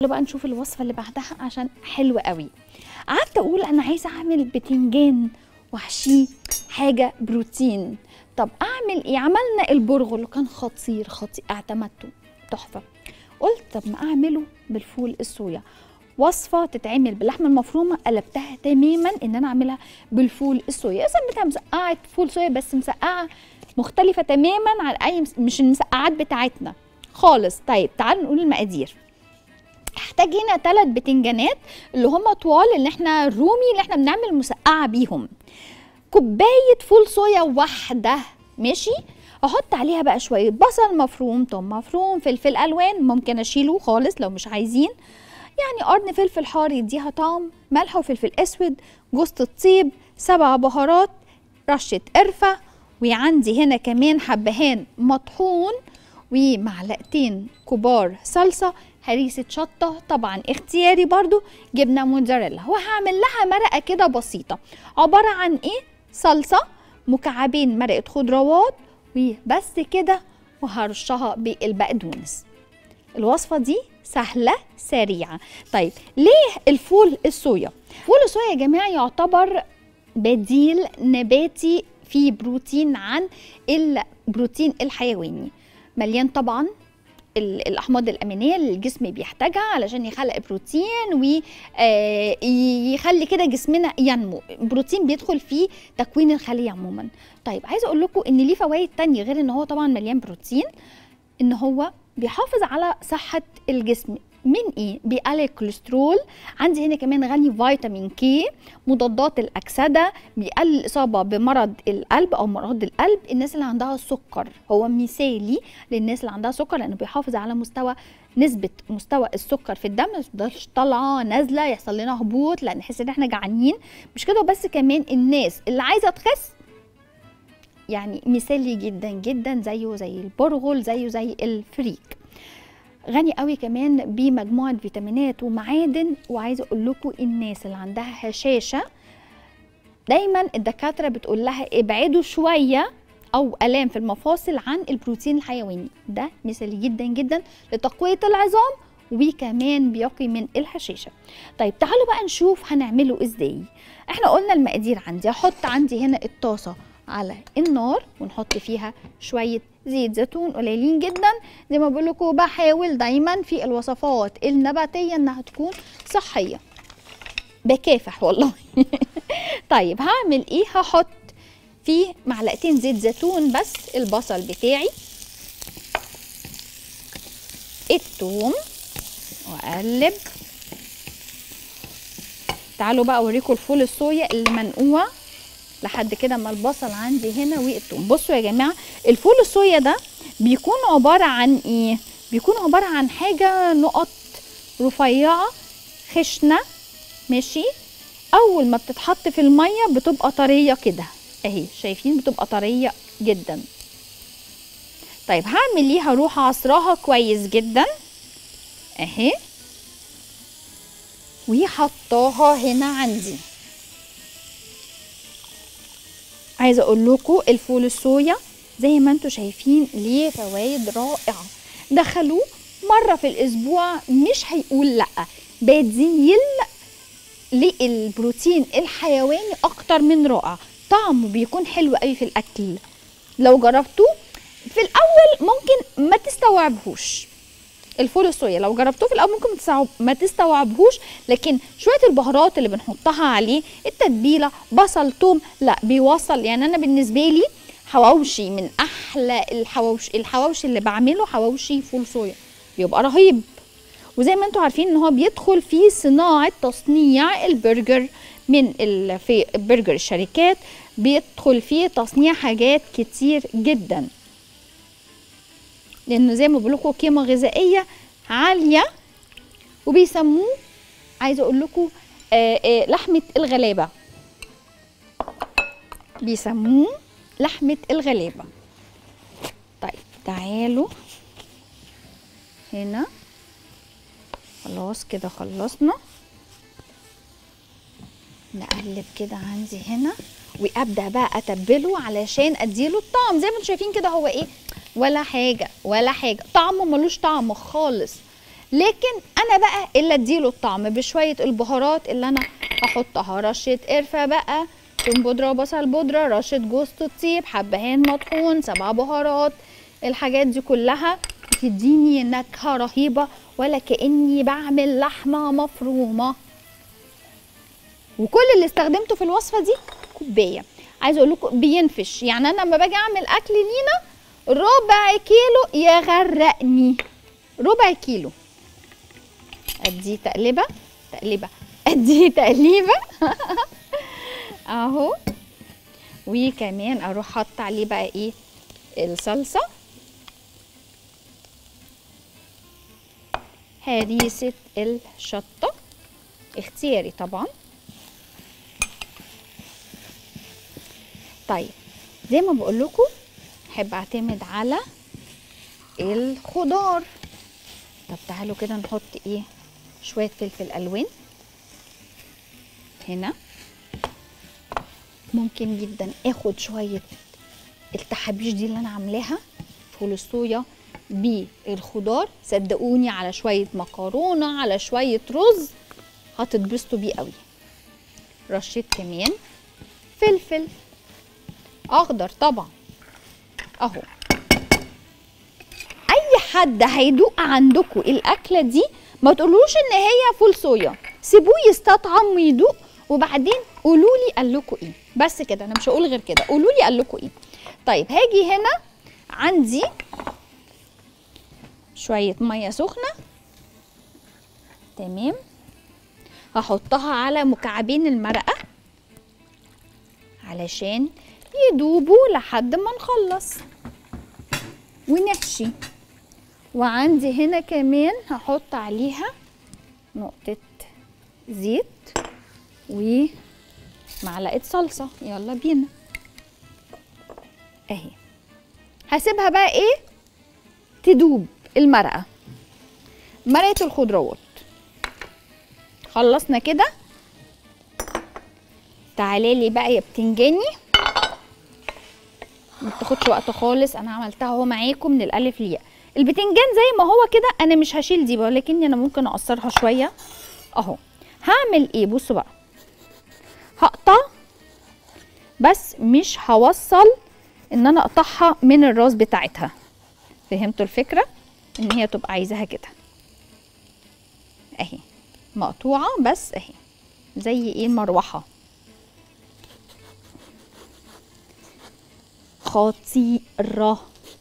تعالوا بقى نشوف الوصفه اللي بعدها عشان حلوه قوي قعدت اقول انا عايزه اعمل بتنجان واحشيه حاجه بروتين طب اعمل ايه عملنا البرغل وكان خطير خطير اعتمدته تحفه قلت طب ما اعمله بالفول الصويا وصفه تتعمل باللحمه المفرومه قلبتها تماما ان انا اعملها بالفول الصويا سميتها مسقعه فول صويا بس مسقعه مختلفه تماما عن اي مس... مش المسقعات بتاعتنا خالص طيب تعالوا نقول المقادير هحتاج هنا ثلاث بتنجانات اللي هم طوال اللي احنا الرومي اللي احنا بنعمل مسقعه بيهم كوبايه فول صويا واحده ماشي احط عليها بقى شويه بصل مفروم توم مفروم فلفل الوان ممكن اشيله خالص لو مش عايزين يعني قرن فلفل حار يديها طعم ملح وفلفل اسود جوز الطيب سبع بهارات رشه قرفه وعندي هنا كمان حبهان مطحون ومعلقتين كبار صلصه هريسه شطه طبعا اختياري برضو جبنه موتزاريلا وهعمل لها مرقه كده بسيطه عباره عن ايه صلصه مكعبين مرقه خضروات وبس كده وهرشها بالبقدونس الوصفه دي سهله سريعه طيب ليه الفول الصويا فول الصويا يا جماعه يعتبر بديل نباتي فيه بروتين عن البروتين الحيواني مليان طبعا الاحماض الامينيه اللي الجسم بيحتاجها علشان يخلق بروتين ويخلي كده جسمنا ينمو بروتين بيدخل في تكوين الخليه عموما طيب عايزه اقول لكم ان ليه فوائد تانية غير ان هو طبعا مليان بروتين ان هو بيحافظ على صحه الجسم من ايه بيقلل الكوليسترول عندي هنا كمان غني فيتامين كي مضادات الاكسده بيقلل الاصابه بمرض القلب او مرض القلب الناس اللي عندها السكر هو مثالي للناس اللي عندها سكر لانه بيحافظ على مستوى نسبه مستوى السكر في الدم ما تفضلش طالعه نازله يحصل لنا هبوط لا نحس ان احنا جعانين مش كده بس كمان الناس اللي عايزه تخس يعني مثالي جدا جدا زيه زي البرغل زيه زي الفريك غني قوي كمان بمجموعه فيتامينات ومعادن وعايزه اقول لكم الناس اللي عندها هشاشه دايما الدكاتره بتقول لها ابعدوا شويه او الام في المفاصل عن البروتين الحيواني ده مثالي جدا جدا لتقويه العظام وكمان بيقي من الهشاشه طيب تعالوا بقى نشوف هنعمله ازاي احنا قلنا المقادير عندي هحط عندي هنا الطاسه على النار ونحط فيها شويه زيت زيتون قليلين جدا زي ما بقول لكم بحاول دايما في الوصفات النباتيه انها تكون صحيه بكافح والله طيب هعمل ايه هحط فيه معلقتين زيت زيتون بس البصل بتاعي الثوم واقلب تعالوا بقى اوريكم الفول الصويا المنقوع لحد كده ما البصل عندي هنا والثوم بصوا يا جماعه الفول الصويا ده بيكون عباره عن ايه بيكون عباره عن حاجه نقط رفيعه خشنه ماشي اول ما بتتحط في الميه بتبقى طريه كده اهي شايفين بتبقى طريه جدا طيب هعمل ايه هروح اعصرها كويس جدا اهي وحطاها هنا عندي عايزه اقول لكم الفول الصويا زي ما انتم شايفين ليه فوائد رائعه دخلوه مره في الاسبوع مش هيقول لا بديل للبروتين الحيواني اكتر من رائع طعمه بيكون حلو قوي في الاكل لو جربتوه في الاول ممكن ما تستوعبهوش الفول الصويا لو جربتوه في الاول ممكن ما تستوعبهوش لكن شويه البهارات اللي بنحطها عليه التتبيله بصل توم لا بيوصل يعني انا بالنسبه لي حواوشي من احلى الحواوشي الحواوشي اللي بعمله حواوشي فول صويا بيبقى رهيب وزي ما انتم عارفين ان هو بيدخل في صناعه تصنيع البرجر من في برجر الشركات بيدخل فيه تصنيع حاجات كتير جدا لانه زي ما بقول لكم قيمه غذائيه عاليه وبيسموه عايزه اقول لكم آه آه لحمه الغلابه بيسموه لحمه الغلابه طيب تعالوا هنا خلاص كده خلصنا نقلب كده عندي هنا وابدا بقى اتبله علشان اديله الطعم زي ما انتم شايفين كده هو ايه ولا حاجه ولا حاجه طعمه ملوش طعم خالص لكن انا بقى اللي اديله الطعم بشويه البهارات اللي انا هحطها رشه قرفه بقى توم بودره وبصل بودره رشه جوز الطيب حبهان مطحون سبع بهارات الحاجات دي كلها تديني نكهه رهيبه ولا كاني بعمل لحمه مفرومه وكل اللي استخدمته في الوصفه دي كوبايه عايزه اقول لكم بينفش يعني انا لما باجي اعمل اكل لينا ربع كيلو يغرقني ربع كيلو ادي تقلبه تقلبه ادي تقليبه اهو وكمان اروح حاطه عليه بقى ايه الصلصه هريسه الشطه اختياري طبعا طيب زي ما بقول لكم احب اعتمد على الخضار طب تعالوا كده نحط ايه شويه فلفل الوان هنا ممكن جدا اخد شويه التحابيش دي اللي انا عاملاها فول الصويا بالخضار صدقوني على شويه مكرونه على شويه رز هتتبسطوا بيه قوي رشه كمان فلفل اخضر طبعا اهو اي حد هيدوق عندكم الاكله دي ما تقولوش ان هي فول صويا سيبوه يستطعم ويدوق وبعدين قولوا لي قال لكم ايه بس كده انا مش هقول غير كده قولوا لي قال لكم ايه طيب هاجي هنا عندي شويه ميه سخنه تمام هحطها على مكعبين المرقه علشان يدوبوا لحد ما نخلص ونحشي وعندي هنا كمان هحط عليها نقطة زيت ومعلقة صلصة يلا بينا اهي هسيبها بقى ايه تدوب المرقة مرقة الخضروات خلصنا كده تعالي لي بقى يا بتنجاني ما بتاخدش وقت خالص انا عملتها اهو معاكم من الالف للياء البتنجان زي ما هو كده انا مش هشيل دي ولكني انا ممكن اقصرها شويه اهو هعمل ايه بصوا بقى هقطع بس مش هوصل ان انا اقطعها من الراس بتاعتها فهمتوا الفكره ان هي تبقى عايزاها كده اهي مقطوعه بس اهي زي ايه المروحه خطيرة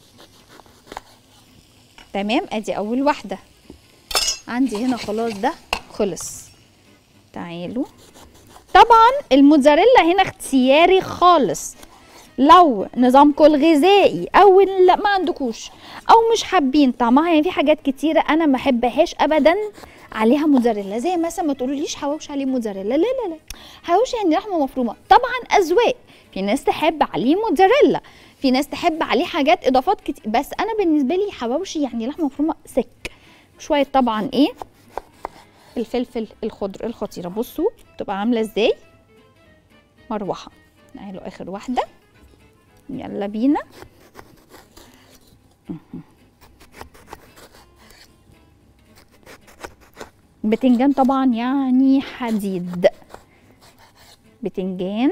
تمام ادي اول واحدة عندي هنا خلاص ده خلص تعالوا طبعا الموتزاريلا هنا اختياري خالص لو نظامكم الغذائي او لا ما عندكوش او مش حابين طعمها يعني في حاجات كتيره انا ما احبهاش ابدا عليها موتزاريلا زي مثلا ما تقولوليش حواوشي عليه موتزاريلا لا لا لا حواوشي يعني لحمه مفرومه طبعا اذواق في ناس تحب عليه موتزاريلا في ناس تحب عليه حاجات اضافات كتير بس انا بالنسبه لي حواوشي يعني لحمه مفرومه سك شويه طبعا ايه الفلفل الخضر الخطيره بصوا تبقى عامله ازاي مروحه تعالوا اخر واحده يلا بينا بتنجان طبعا يعني حديد بتنجان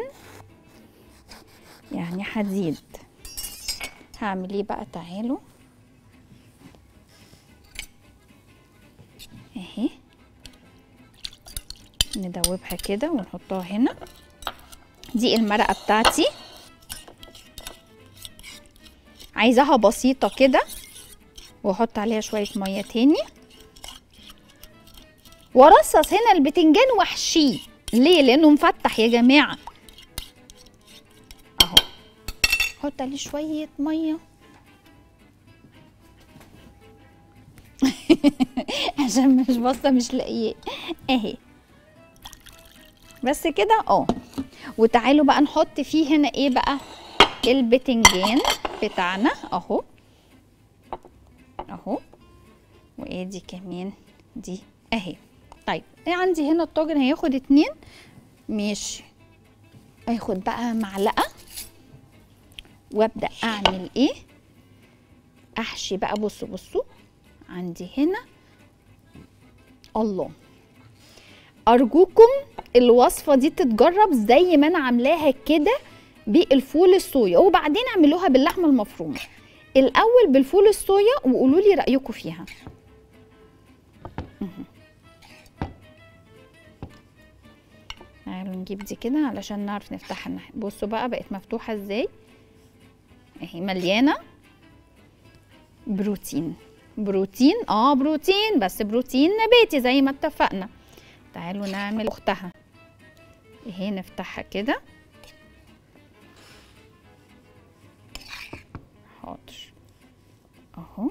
يعني حديد هعمل ايه بقى تعالوا اهي ندوبها كده ونحطها هنا دي المرقه بتاعتي عايزاها بسيطه كده واحط عليها شويه ميه تاني وارصص هنا البتنجان واحشيه ليه لانه مفتح يا جماعه اهو احط عليه شويه ميه عشان مش باصه مش لاقيه اهي بس كده اه وتعالوا بقى نحط فيه هنا ايه بقى البتنجان بتاعنا اهو اهو وادي كمان دي اهي طيب عندي هنا الطاجن هياخد اتنين ماشي هاخد بقى معلقه وابدا اعمل ايه احشي بقى بصوا بصوا عندي هنا الله ارجوكم الوصفه دي تتجرب زي ما انا عاملاها كده بالفول الصويا وبعدين اعملوها باللحمه المفرومه الاول بالفول الصويا وقولوا لي رايكم فيها مهم. تعالوا نجيب دي كده علشان نعرف نفتحها الناحية. بصوا بقى بقت مفتوحه ازاي اهي مليانه بروتين بروتين اه بروتين بس بروتين نباتي زي ما اتفقنا تعالوا نعمل اختها اهي نفتحها كده حاضر اهو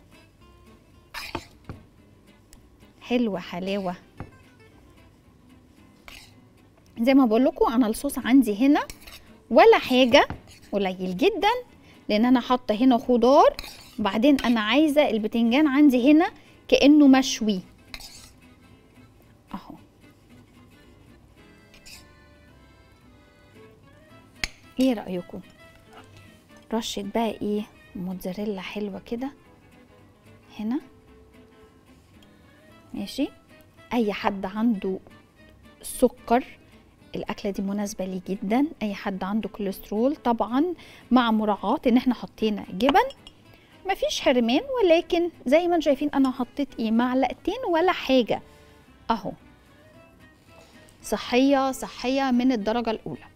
حلوه حلاوه زي ما بقول لكم انا الصوص عندي هنا ولا حاجه قليل جدا لان انا حاطه هنا خضار وبعدين انا عايزه البتنجان عندي هنا كانه مشوي اهو ايه رايكم رشه بقى ايه موتزاريلا حلوه كده هنا ماشي اي حد عنده سكر الاكله دي مناسبه ليه جدا اي حد عنده كوليسترول طبعا مع مراعاه ان احنا حطينا جبن مفيش حرمان ولكن زي ما انتم شايفين انا حطيت ايه معلقتين ولا حاجه اهو صحيه صحيه من الدرجه الاولى